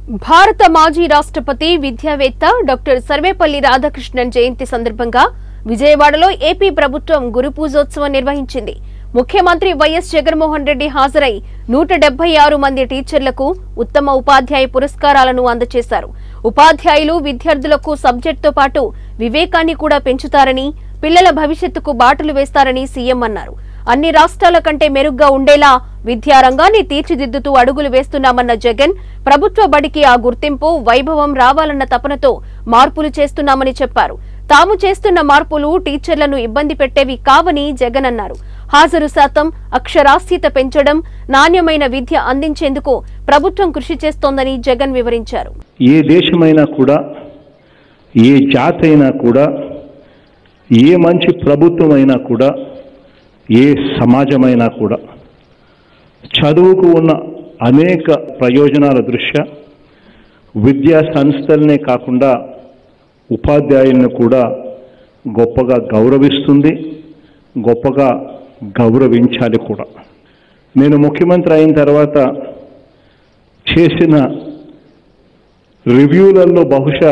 భారత మాజీ రాష్ట్రపతి విద్యావేత్త డాక్టర్ సర్వేపల్లి రాధాకృష్ణన్ జయంతి సందర్భంగా విజయవాడలో ఏపీ ప్రభుత్వం గురు పూజోత్సవం నిర్వహించింది ముఖ్యమంత్రి వైఎస్ జగన్మోహన్ రెడ్డి హాజరై నూట డెబ్బై ఆరు మంది టీచర్లకు ఉత్తమ ఉపాధ్యాయ పురస్కారాలను అందజేశారు ఉపాధ్యాయులు విద్యార్థులకు సబ్జెక్టుతో పాటు వివేకాన్ని కూడా పెంచుతారని పిల్లల భవిష్యత్తుకు బాటలు వేస్తారని సీఎం అన్నారు అన్ని రాష్ట్రాల కంటే మెరుగ్గా ఉండేలా విద్యారంగాన్ని తీర్చిదిద్దుతూ అడుగులు వేస్తున్నామన్న జగన్ ప్రభుత్వ బడికి ఆ గుర్తింపు వైభవం రావాలన్న తపనతో మార్పులు చేస్తున్నామని చెప్పారు తాము చేస్తున్న మార్పులు టీచర్లను ఇబ్బంది పెట్టేవి కావని జగన్ అన్నారు హాజరు శాతం అక్షరాస్యత పెంచడం నాణ్యమైన విద్య అందించేందుకు ప్రభుత్వం కృషి చేస్తోందని జగన్ వివరించారు ఏ దేశమైనా కూడా ఏ జాతి అయినా కూడా ఏ మంచి ప్రభుత్వం అయినా కూడా ఏ సమాజమైనా కూడా చదువుకు ఉన్న అనేక ప్రయోజనాల దృష్ట్యా విద్యా సంస్థలనే కాకుండా ఉపాధ్యాయులను కూడా గొప్పగా గౌరవిస్తుంది గొప్పగా గౌరవించాలి కూడా నేను ముఖ్యమంత్రి అయిన తర్వాత చేసిన రివ్యూలలో బహుశా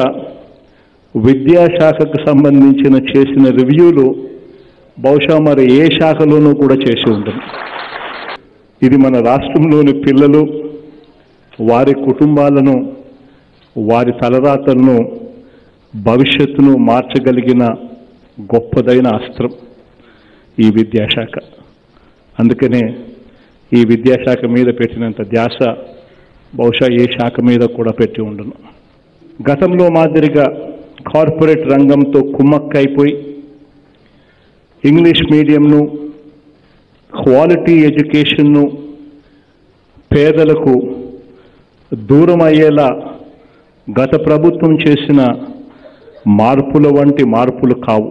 విద్యాశాఖకు సంబంధించిన చేసిన రివ్యూలు బహుశా మరి ఏ శాఖలోనూ కూడా చేసి ఉంటుంది ఇది మన రాష్ట్రంలోని పిల్లలు వారి కుటుంబాలను వారి తలరాతలను భవిష్యత్తును మార్చగలిగిన గొప్పదైన అస్త్రం ఈ విద్యాశాఖ అందుకనే ఈ విద్యాశాఖ మీద పెట్టినంత ధ్యాస బహుశా ఏ శాఖ మీద కూడా పెట్టి ఉండను గతంలో మాదిరిగా కార్పొరేట్ రంగంతో కుమ్మక్కైపోయి ఇంగ్లీష్ మీడియంను క్వాలిటీ ఎడ్యుకేషన్ను పేదలకు దూరం అయ్యేలా గత ప్రభుత్వం చేసిన మార్పుల వంటి మార్పులు కావు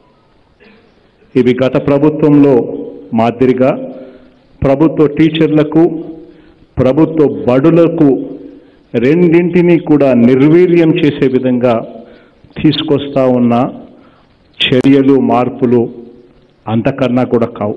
ఇవి గత ప్రభుత్వంలో మాదిరిగా ప్రభుత్వ టీచర్లకు ప్రభుత్వ బడులకు రెండింటినీ కూడా నిర్వీర్యం చేసే విధంగా తీసుకొస్తా ఉన్న చర్యలు మార్పులు అంతకన్నా కూడా కావు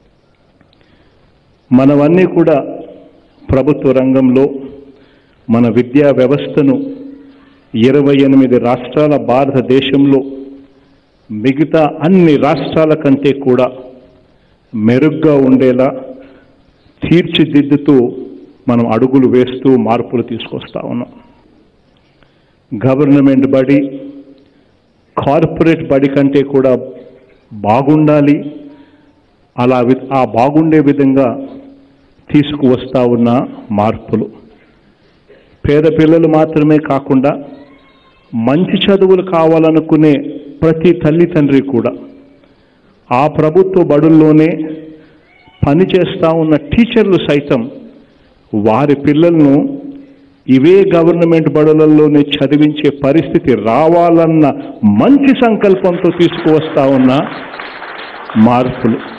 మనవన్నీ కూడా ప్రభుత్వ రంగంలో మన విద్యా వ్యవస్థను ఇరవై ఎనిమిది రాష్ట్రాల భారతదేశంలో మిగతా అన్ని రాష్ట్రాల కంటే కూడా మెరుగ్గా ఉండేలా తీర్చిదిద్దుతూ మనం అడుగులు వేస్తూ మార్పులు తీసుకొస్తా ఉన్నాం గవర్నమెంట్ బడి కార్పొరేట్ బడి కంటే కూడా బాగుండాలి అలా వి- ఆ బాగుండే విధంగా తీసుకువస్తా ఉన్న మార్పులు పేద పిల్లలు మాత్రమే కాకుండా మంచి చదువులు కావాలనుకునే ప్రతి తల్లి తండ్రి కూడా ఆ ప్రభుత్వ బడుల్లోనే పనిచేస్తా ఉన్న టీచర్లు సైతం వారి పిల్లలను ఇవే గవర్నమెంట్ బడులలోనే చదివించే పరిస్థితి రావాలన్న మంచి సంకల్పంతో తీసుకువస్తా ఉన్న మార్పులు